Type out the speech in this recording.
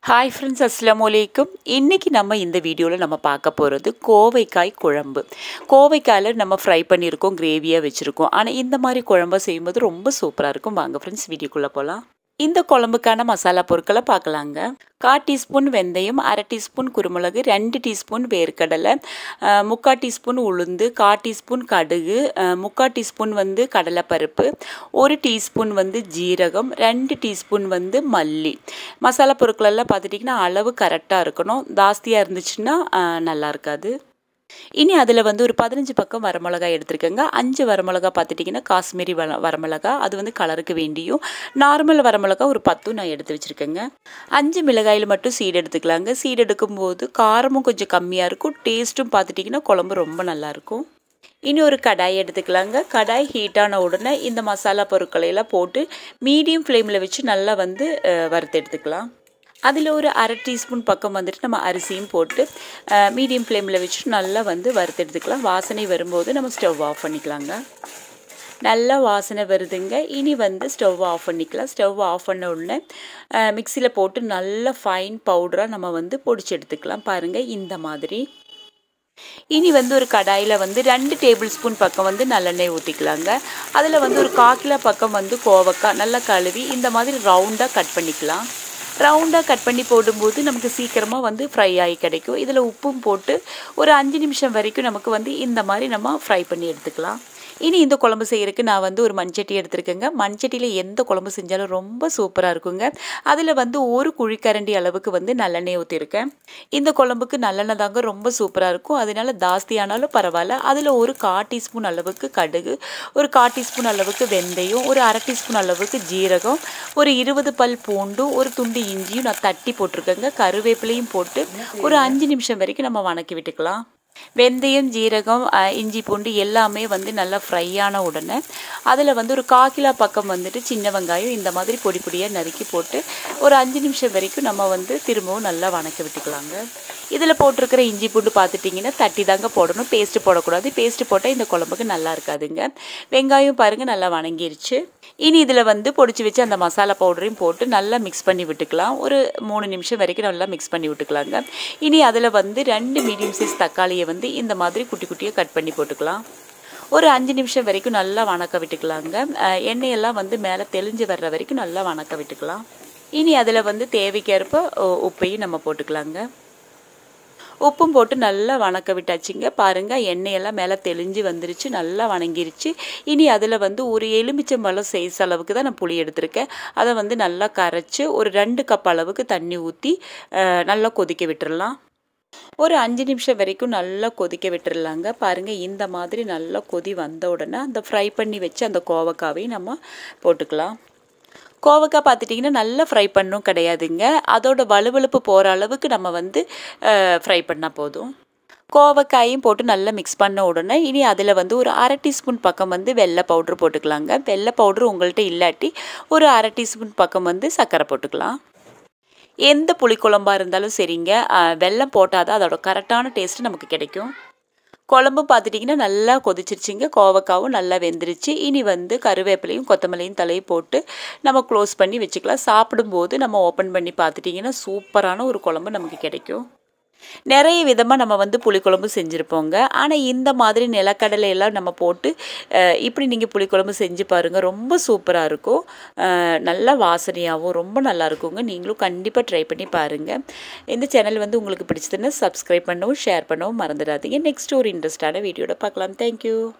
hi friends அஸ்லாம் வலைக்கும் இன்றைக்கி நம்ம இந்த வீடியோவில் நம்ம பார்க்க போகிறது கோவைக்காய் குழம்பு கோவைக்காயில் நம்ம ஃப்ரை பண்ணியிருக்கோம் கிரேவியாக வச்சுருக்கோம் ஆனால் இந்த மாதிரி குழம்பு செய்யும்போது ரொம்ப சூப்பராக இருக்கும் வாங்க ஃப்ரெண்ட்ஸ் வீடியோக்குள்ளே போகலாம் இந்த குழம்புக்கான மசாலா பொருட்களை பார்க்கலாங்க கால் டீஸ்பூன் வெந்தயம் அரை டீஸ்பூன் குருமிளகு ரெண்டு டீஸ்பூன் வேர்க்கடலை அஹ், முக்கால் டீஸ்பூன் உளுந்து கால் டீஸ்பூன் கடுகு அஹ், முக்கால் டீஸ்பூன் வந்து கடலைப்பருப்பு ஒரு டீஸ்பூன் வந்து ஜீரகம் ரெண்டு டீஸ்பூன் வந்து மல்லி மசாலா பொருட்கள் எல்லாம் பார்த்துட்டிங்கன்னா அளவு கரெக்டாக இருக்கணும் ஜாஸ்தியாக இருந்துச்சுன்னா அஹ், நல்லா இருக்காது இனி அதில் வந்து ஒரு பதினஞ்சு பக்கம் வரமிளகாய் எடுத்துருக்கேங்க அஞ்சு வரமிளகா பார்த்துட்டிங்கன்னா காஷ்மீரி வர வரமிளகா அது வந்து கலருக்கு வேண்டியும் நார்மல் வரமிளகா ஒரு பத்தும் நான் எடுத்து வச்சுருக்கேங்க அஞ்சு மிளகாயில் மட்டும் சீடு எடுத்துக்கலாங்க சீடு எடுக்கும்போது காரமும் கொஞ்சம் கம்மியாக இருக்கும் டேஸ்ட்டும் பார்த்துட்டிங்கன்னா குழம்பு ரொம்ப நல்லாயிருக்கும் இனி ஒரு கடாய் எடுத்துக்கலாங்க கடாய் ஹீட்டான உடனே இந்த மசாலா பொருட்களை எல்லாம் போட்டு மீடியம் ஃப்ளேமில் வச்சு நல்லா வந்து அஹ், வறுத்து எடுத்துக்கலாம் அதில் ஒரு அரை டீஸ்பூன் பக்கம் வந்துட்டு நம்ம அரிசியும் போட்டு மீடியம் ஃப்ளேமில் வச்சு நல்லா வந்து வறுத்து எடுத்துக்கலாம் வாசனை வரும்போது நம்ம ஸ்டவ் ஆஃப் பண்ணிக்கலாங்க நல்லா வாசனை வருதுங்க இனி வந்து ஸ்டவ் ஆஃப் பண்ணிக்கலாம் ஸ்டவ் ஆஃப் பண்ண உடனே மிக்சியில் போட்டு நல்ல ஃபைன் பவுடராக நம்ம வந்து பொடிச்சு எடுத்துக்கலாம் பாருங்கள் இந்த மாதிரி இனி வந்து ஒரு கடாயில் வந்து ரெண்டு டேபிள் ஸ்பூன் பக்கம் வந்து நல்லெண்ணெய் ஊற்றிக்கலாங்க அதில் வந்து ஒரு காக்கிலோ பக்கம் வந்து கோவக்காய் நல்லா கழுவி இந்த மாதிரி ரவுண்டாக கட் பண்ணிக்கலாம் ரவுண்டாக கட் பண்ணி போடும்போது நமக்கு சீக்கிரமாக வந்து ஃப்ரை ஆகி கிடைக்கும் இதில் உப்பும் போட்டு ஒரு அஞ்சு நிமிஷம் வரைக்கும் நமக்கு வந்து இந்த மாதிரி நம்ம ஃப்ரை பண்ணி எடுத்துக்கலாம் இனி இந்த குழம்பு செய்யறதுக்கு நான் வந்து ஒரு மண்சட்டி எடுத்திருக்கேங்க மண்சட்டியில் எந்த குழம்பு செஞ்சாலும் ரொம்ப சூப்பராக இருக்குங்க அதில் வந்து ஒரு குழிக்கரண்டி அளவுக்கு வந்து நல்லெண்ணெய் ஊற்றிருக்கேன் இந்த குழம்புக்கு நல்லெண்ணெய் தாங்க ரொம்ப சூப்பராக இருக்கும் அதனால ஜாஸ்தியானாலும் பரவாயில்ல அதில் ஒரு கால் டீஸ்பூன் அளவுக்கு கடுகு ஒரு கால் டீஸ்பூன் அளவுக்கு வெந்தயம் ஒரு அரை டீஸ்பூன் அளவுக்கு ஜீரகம் ஒரு இருபது பல் பூண்டு ஒரு துண்டு இஞ்சியும் நான் தட்டி போட்டிருக்கேங்க கருவேப்பிலையும் போட்டு ஒரு அஞ்சு நிமிஷம் வரைக்கும் நம்ம வணக்கி விட்டுக்கலாம் வெந்தயம் ஜீரகம் அஹ், இஞ்சி பூண்டு எல்லாமே வந்து நல்லா ஃப்ரை ஆன உடனே அதில் வந்து ஒரு காக்கிலா பக்கம் வந்துட்டு சின்ன வெங்காயம் இந்த மாதிரி பொடி பொடியாக நறுக்கி போட்டு ஒரு அஞ்சு நிமிஷம் வரைக்கும் நம்ம வந்து திரும்பவும் நல்லா வணக்க விட்டுக்கலாங்க இதில் போட்டிருக்கிற இஞ்சி பூண்டு பார்த்துட்டிங்கன்னா தட்டி தாங்க போடணும் பேஸ்ட்டு போடக்கூடாது பேஸ்ட்டு போட்டால் இந்த குழம்புக்கு நல்லா இருக்காதுங்க வெங்காயம் பாருங்கள் நல்லா வணங்கிருச்சு இனி இதில் வந்து பொடிச்சு வச்சு அந்த மசாலா பவுடரையும் போட்டு நல்லா மிக்ஸ் பண்ணி விட்டுக்கலாம் ஒரு மூணு நிமிஷம் வரைக்கும் நல்லா மிக்ஸ் பண்ணி விட்டுக்கலாங்க இனி அதில் வந்து ரெண்டு மீடியம் சைஸ் தக்காளியை வந்து இந்த மாதிரி குட்டி குட்டியாக கட் பண்ணி போட்டுக்கலாம் ஒரு அஞ்சு நிமிஷம் வரைக்கும் நல்லா வணக்க விட்டுக்கலாங்க அஹ் எண்ணெயெல்லாம் வந்து மேலே தெளிஞ்சு வர்ற வரைக்கும் நல்லா வணக்க விட்டுக்கலாம் இனி அதில் வந்து தேவைக்கேற்ப உ- உப்பையும் நம்ம போட்டுக்கலாங்க உப்பும் போட்டு நல்லா வணக்க விட்டாச்சுங்க பாருங்கள் எண்ணெயெல்லாம் மேலே தெளிஞ்சு வந்துருச்சு நல்லா வணங்கிருச்சு இனி அதில் வந்து ஒரு எலுமிச்சம்பழம் சைஸ் அளவுக்கு தான் நான் புளி எடுத்திருக்கேன் அதை வந்து நல்லா கரைச்சி ஒரு ரெண்டு கப் அளவுக்கு தண்ணி ஊற்றி நல்லா கொதிக்க விட்டுறலாம் ஒரு அஞ்சு நிமிஷம் வரைக்கும் நல்லா கொதிக்க விட்டுறலாங்க பாருங்கள் இந்த மாதிரி நல்லா கொதி வந்த உடனே அந்த ஃப்ரை பண்ணி வச்சு அந்த கோவக்காவையும் நம்ம போட்டுக்கலாம் கோவக்காய் பார்த்துட்டிங்கன்னா நல்லா ஃப்ரை பண்ணும் கிடையாதுங்க அதோட வலுவலுப்பு போகிற அளவுக்கு நம்ம வந்து ஃப்ரை பண்ணால் போதும் கோவக்காயும் போட்டு நல்லா மிக்ஸ் பண்ண உடனே இனி அதில் வந்து ஒரு அரை டீஸ்பூன் பக்கம் வந்து வெள்ளை பவுட்ரு போட்டுக்கலாங்க வெள்ளை பவுட்ரு உங்கள்கிட்ட இல்லாட்டி ஒரு அரை டீஸ்பூன் பக்கம் வந்து சர்க்கரை போட்டுக்கலாம் எந்த புளிக்குழம்பா இருந்தாலும் சரிங்க அஹ், வெல்லம் போட்டால் தான் அதோட கரெக்டான டேஸ்ட்டு நமக்கு கிடைக்கும் குழம்பு பார்த்துட்டிங்கன்னா நல்லா கொதிச்சிருச்சுங்க கோவக்காவும் நல்லா வெந்துருச்சு இனி வந்து கருவேப்பிலையும் கொத்தமல்லியும் தலையும் போட்டு நம்ம க்ளோஸ் பண்ணி வச்சுக்கலாம் சாப்பிடும்போது நம்ம ஓப்பன் பண்ணி பார்த்துட்டிங்கன்னா சூப்பரான ஒரு குழம்பு நமக்கு கிடைக்கும் நிறைய விதமாக நம்ம வந்து புளிக்குழம்பு செஞ்சுருப்போங்க ஆனால் இந்த மாதிரி நிலக்கடலை எல்லாம் நம்ம போட்டு அஹ், இப்படி நீங்கள் புளிக்குழம்பு செஞ்சு பாருங்கள் ரொம்ப சூப்பராக இருக்கும் அஹ், நல்ல வாசனையாகவும் ரொம்ப நல்லா இருக்குங்க நீங்களும் கண்டிப்பாக ட்ரை பண்ணி பாருங்கள் இந்த சேனல் வந்து உங்களுக்கு பிடிச்சதுன்னா சப்ஸ்கிரைப் பண்ணவும் ஷேர் பண்ணவும் மறந்துடாதீங்க நெக்ஸ்ட் ஒரு இன்ட்ரெஸ்டான வீடியோட பார்க்கலாம் தேங்க்யூ